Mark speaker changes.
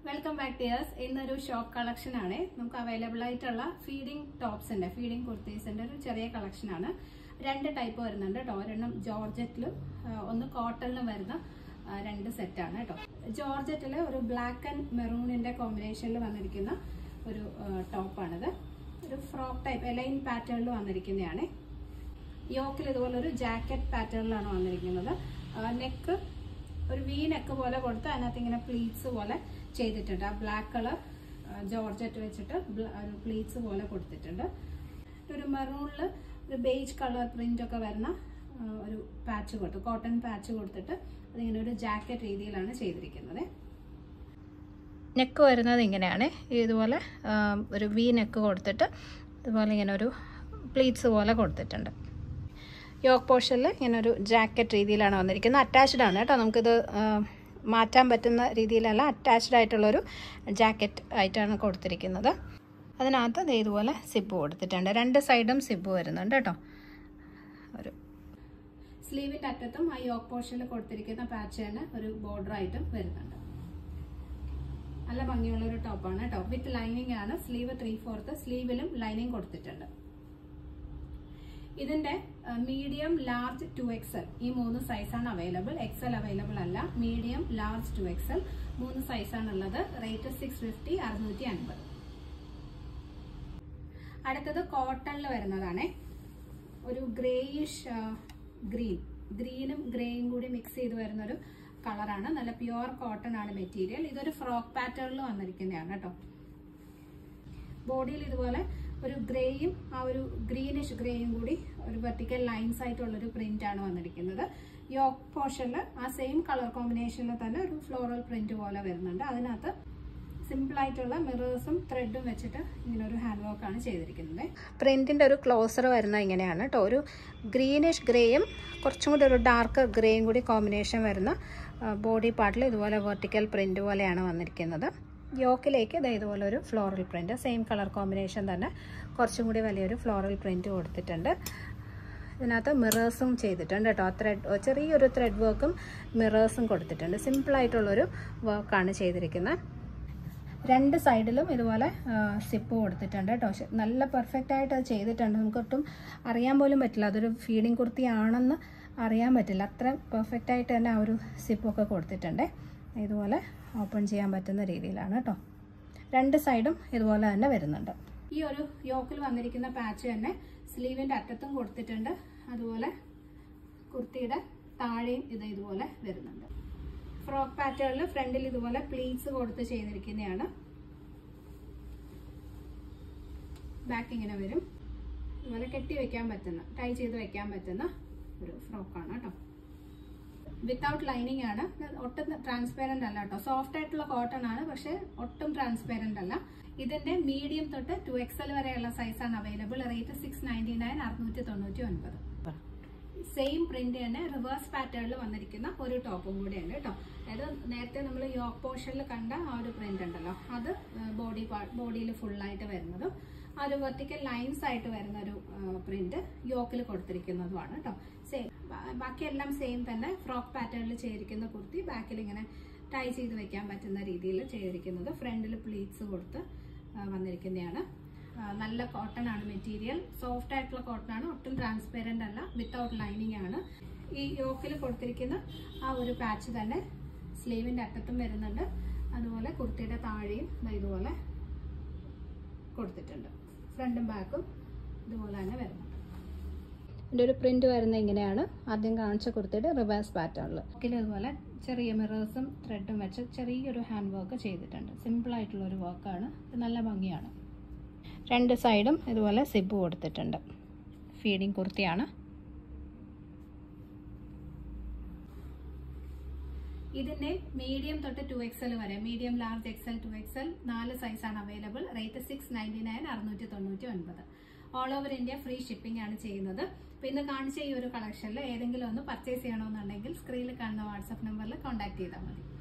Speaker 1: welcome back dears ഇന്നൊരു shop collection ആണ് നമുക്ക് അവൈലബിൾ ആയിട്ടുള്ള ഫീഡിംഗ് ടോപ്സിന്റെ ഫീഡിംഗ് കുർത്തീസിന്റെ ഒരു ചെറിയ കളക്ഷൻ ആണ് രണ്ട് ടൈപ്പ് വരുന്നുണ്ട് കേട്ടോ ഒരെണ്ണം ജോർജറ്റിലും ആ, ഒന്ന് കോട്ടണിലും വരുന്ന ആ, രണ്ട് സെറ്റാണ് കേട്ടോ ജോർജറ്റില് ഒരു ബ്ലാക്ക് ആൻഡ് മെറൂണിന്റെ കോമ്പിനേഷനിൽ വന്നിരിക്കുന്ന ഒരു ടോപ്പാണിത് ഒരു ഫ്രോക്ക് ടൈപ്പ് എലൈൻ പാറ്റേണിൽ വന്നിരിക്കുന്നതാണ് യോക്കിൽ ഇതുപോലെ ഒരു ജാക്കറ്റ് പാറ്റേണിലാണ് വന്നിരിക്കുന്നത് നെക്ക് ഒരു വി നെക്ക് പോലെ കൊടുത്ത് അതിനകത്ത് ഇങ്ങനെ പ്ലീറ്റ്സ് പോലെ ചെയ്തിട്ടുണ്ട് ആ ബ്ലാക്ക് കളർ ജോർജറ്റ് വെച്ചിട്ട് ബ്ല- ഒരു പ്ലീറ്റ്സ് പോലെ കൊടുത്തിട്ടുണ്ട് ഒരു മെറൂണിൽ ഒരു ബേജ് കളർ പ്രിന്റ് ഒക്കെ വരുന്ന ആ, ഒരു പാച്ച് കൊടുത്തു കോട്ടൺ പാച്ച് കൊടുത്തിട്ട് അതിങ്ങനെ ഒരു ജാക്കറ്റ് രീതിയിലാണ് ചെയ്തിരിക്കുന്നത്
Speaker 2: നെക്ക് വരുന്നത് ഇങ്ങനെയാണ് ഇതുപോലെ ആ, ഒരു വി നെക്ക് കൊടുത്തിട്ട് ഇതുപോലെ ഇങ്ങനെ ഒരു പ്ലീറ്റ്സ് പോലെ കൊടുത്തിട്ടുണ്ട് യോക്ക് പോർഷനിൽ ഇങ്ങനെ ഒരു ജാക്കറ്റ് രീതിയിലാണ് വന്നിരിക്കുന്നത് അറ്റാച്ച്ഡ് ആണ് കേട്ടോ നമുക്കിത് ആ, മാറ്റാൻ പറ്റുന്ന രീതിയിലല്ല അറ്റാച്ച്ഡ് ആയിട്ടുള്ളൊരു ജാക്കറ്റ് ആയിട്ടാണ് കൊടുത്തിരിക്കുന്നത് അതിനകത്ത് ദേ ഇതുപോലെ സിബ് കൊടുത്തിട്ടുണ്ട് രണ്ട് സൈഡും സിബ് വരുന്നുണ്ട് കേട്ടോ ഒരു
Speaker 1: സ്ലീവിന്റെ അറ്റത്തും ആ യോക്ക് പോർഷനിൽ കൊടുത്തിരിക്കുന്ന പാച്ചാണ് ഒരു ബോർഡർ ആയിട്ടും വരുന്നുണ്ട് നല്ല ഭംഗിയുള്ള ഒരു ടോപ്പാണ് കേട്ടോ വിത്ത് ലൈനിങ് ആണ് സ്ലീവ് ത്രീ ഫോർത്ത് സ്ലീവിലും ലൈനിങ് കൊടുത്തിട്ടുണ്ട് ഇതിന്റെ മീഡിയം ലാർജ് ടു എക്സൽ ഈ മൂന്ന് സൈസാണ് അവൈലബിൾ എക്സൽ അവൈലബിൾ അല്ല മീഡിയം ലാർജ് ടു എക്സൽ മൂന്ന് സൈസാണ് ഉള്ളത് റേറ്റ് സിക്സ് ഫിഫ്റ്റി അറുന്നൂറ്റി അൻപത് അടുത്തത് കോട്ടണിൽ വരുന്നതാണേ ഒരു ഗ്രേയിഷ് ഗ്രീൻ ഗ്രീനും ഗ്രേയും കൂടി മിക്സ് ചെയ്ത് വരുന്ന ഒരു കളറാണ് നല്ല പ്യുവർ കോട്ടൺ ആണ് മെറ്റീരിയൽ ഇതൊരു ഫ്രോക്ക് പാറ്റേണിൽ വന്നിരിക്കുന്നതാണ് കേട്ടോ ബോഡിയിൽ ഇതുപോലെ ഒരു ഗ്രേയും ആ ഒരു ഗ്രീനിഷ് ഗ്രേയും കൂടി ഒരു വെർട്ടിക്കൽ ലൈൻസ് ആയിട്ടുള്ള ഒരു പ്രിന്റ് ആണ് വന്നിരിക്കുന്നത് യോക്ക് പോർഷനിൽ ആ സെയിം കളർ കോമ്പിനേഷനിൽ തന്നെ ഒരു ഫ്ലോറൽ പ്രിന്റ് പോലെ വരുന്നുണ്ട് അതിനകത്ത് സിമ്പിൾ ആയിട്ടുള്ള മിറേഴ്സും ത്രെഡും വെച്ചിട്ട് ഇങ്ങനെ ഒരു ഹാൻഡ് വർക്ക് ആണ് ചെയ്തിരിക്കുന്നത്
Speaker 2: പ്രിൻറ്റിൻ്റെ ഒരു ക്ലോസർ വരുന്നത് ഇങ്ങനെയാണ് കേട്ടോ ഒരു ഗ്രീനിഷ് ഗ്രേയും കുറച്ചും കൂടി ഒരു ഡാർക്ക് ഗ്രേയും കൂടി കോമ്പിനേഷൻ വരുന്ന ബോഡി പാർട്ടിൽ ഇതുപോലെ വെർട്ടിക്കൽ പ്രിൻ്റ് പോലെയാണ് വന്നിരിക്കുന്നത് യോക്കിലേക്ക് ഇത് ഇതുപോലെ ഒരു floral print same colour combination തന്നെ കുറച്ചും കൂടി വലിയൊരു ഫ്ലോറൽ പ്രിൻ്റ് കൊടുത്തിട്ടുണ്ട് ഇതിനകത്ത് മിറേഴ്സും ചെയ്തിട്ടുണ്ട് കേട്ടോ ത്രെഡ് ചെറിയൊരു ത്രെഡ് വർക്കും മിറേഴ്സും കൊടുത്തിട്ടുണ്ട് സിമ്പിളായിട്ടുള്ളൊരു വർക്കാണ് ചെയ്തിരിക്കുന്നത് രണ്ട് സൈഡിലും ഇതുപോലെ സിപ്പ് കൊടുത്തിട്ടുണ്ട് കേട്ടോ പക്ഷെ നല്ല പെർഫെക്റ്റ് ആയിട്ട് അത് ചെയ്തിട്ടുണ്ട് നമുക്കൊട്ടും അറിയാൻ പോലും പറ്റില്ല അതൊരു ഫീഡിങ് കുർത്തിയാണെന്ന് അറിയാൻ പറ്റില്ല അത്ര പെർഫെക്റ്റ് ആയിട്ട് തന്നെ ആ ഒരു സിപ്പൊക്കെ കൊടുത്തിട്ടുണ്ട് ഇതുപോലെ ഓപ്പൺ ചെയ്യാൻ പറ്റുന്ന രീതിയിലാണ് കേട്ടോ രണ്ട് സൈഡും ഇതുപോലെ തന്നെ വരുന്നുണ്ട്
Speaker 1: ഈ ഒരു യോക്കിൽ വന്നിരിക്കുന്ന പാച്ച് തന്നെ സ്ലീവിന്റെ അറ്റത്തും കൊടുത്തിട്ടുണ്ട് അതുപോലെ കുർത്തിയുടെ താഴെയും ഇത് ഇതുപോലെ വരുന്നുണ്ട് ഫ്രോക്ക് പാറ്റേണിൽ ഫ്രണ്ടിൽ ഇതുപോലെ പ്ലീറ്റ്സ് കൊടുത്ത് ചെയ്തിരിക്കുന്നതാണ് ബാക്ക് ഇങ്ങനെ വരും ഇതുപോലെ കെട്ടി വെക്കാൻ പറ്റുന്ന ടൈ ചെയ്ത് വെക്കാൻ പറ്റുന്ന ഒരു ഫ്രോക്കാണ് കേട്ടോ വിത്തൗട്ട് ലൈനിങ് ആണ് ഇത് ഒട്ടും ട്രാൻസ്പെറന്റ് അല്ല കേട്ടോ സോഫ്റ്റ് ആയിട്ടുള്ള കോട്ടൺ ആണ് പക്ഷെ ഒട്ടും ട്രാൻസ്പെറന്റ് അല്ല ഇതിന്റെ മീഡിയം തൊട്ട് ടു എക്സൽ വരെയുള്ള സൈസാണ് available rate six ninety nine അറുന്നൂറ്റി തൊണ്ണൂറ്റി ഒൻപത് സെയിം പ്രിന്റ് തന്നെ റിവേഴ്സ് പാറ്റേണിൽ വന്നിരിക്കുന്ന ഒരു ടോപ്പും കൂടിയുണ്ട് കേട്ടോ അതായത് നേരത്തെ നമ്മൾ യോക്ക് പോർഷനിൽ കണ്ട ആ ഒരു പ്രിന്റ് ഉണ്ടല്ലോ അത് ബോഡി ബോഡിയിൽ ഫുള്ളായിട്ട് വരുന്നതും ആ ഒരു വെർട്ടിക്കൽ ലൈൻസ് ആയിട്ട് വരുന്ന ഒരു പ്രിന്റ് യോക്കിൽ കൊടുത്തിരിക്കുന്നതുമാണ് കേട്ടോ സെയിം ബാക്കിയെല്ലാം സെയിം തന്നെ ഫ്രോക്ക് പാറ്റേണിൽ ചെയ്തിരിക്കുന്ന കുർത്തി ബാക്കിൽ ഇങ്ങനെ ടൈ ചെയ്ത് വെക്കാൻ പറ്റുന്ന രീതിയിൽ ചെയ്തിരിക്കുന്നത് ഫ്രണ്ടിൽ പ്ലീറ്റ്സ് കൊടുത്ത് ആ, വന്നിരിക്കുന്നതാണ് ആ, നല്ല കോട്ടൺ ആണ് മെറ്റീരിയൽ സോഫ്റ്റ് ആയിട്ടുള്ള കോട്ടൺ ആണ് ഒട്ടും ട്രാൻസ്പെറന്റ് അല്ല വിത്തൗട്ട് ലൈനിങ് ആണ് ഈ യോക്കിൽ കൊടുത്തിരിക്കുന്ന ആ ഒരു പാച്ച് തന്നെ സ്ലീവിന്റെ അറ്റത്തും വരുന്നുണ്ട് അതുപോലെ കുർത്തിയുടെ താഴെയും ദാ ഇതുപോലെ കൊടുത്തിട്ടുണ്ട് ഫ്രണ്ടും ബാക്കും ഇതുപോലെ തന്നെ വരുന്നുണ്ട്
Speaker 2: ഇതിൻ്റെ ഒരു പ്രിന്റ് വരുന്നത് ഇങ്ങനെയാണ് ആദ്യം കാണിച്ച കുർത്തിയുടെ റിവേഴ്സ് പാറ്റേണിൽ
Speaker 1: യോക്കിൽ ഇതുപോലെ ചെറിയ മിറേഴ്സും ത്രെഡും വെച്ച് ചെറിയൊരു ഹാൻഡ് വർക്ക് ചെയ്തിട്ടുണ്ട് സിമ്പിൾ ആയിട്ടുള്ള ഒരു വർക്കാണ് നല്ല ഭംഗിയാണ്
Speaker 2: രണ്ട് സൈഡും ഇതുപോലെ സിബ് കൊടുത്തിട്ടുണ്ട് ഫീഡിങ് കുർത്തിയാണ്
Speaker 1: ഇതിന്റെ മീഡിയം തൊട്ട് ടു എക്സൽ വരെ medium large XL two XL നാല് സൈസാണ് available rate six ninety nine അറുന്നൂറ്റി തൊണ്ണൂറ്റി ഒൻപത് all over India free shipping ആണ് ചെയ്യുന്നത് അപ്പൊ ഇന്ന് കാണിച്ച ഈ ഒരു കളക്ഷനിൽ ഏതെങ്കിലും ഒന്ന് പർച്ചേസ് ചെയ്യണമെന്നുണ്ടെങ്കിൽ സ്ക്രീനിൽ കാണുന്ന വാട്സ്ആപ്പ് നമ്പറിൽ കോൺടാക്ട് ചെയ്താൽ മതി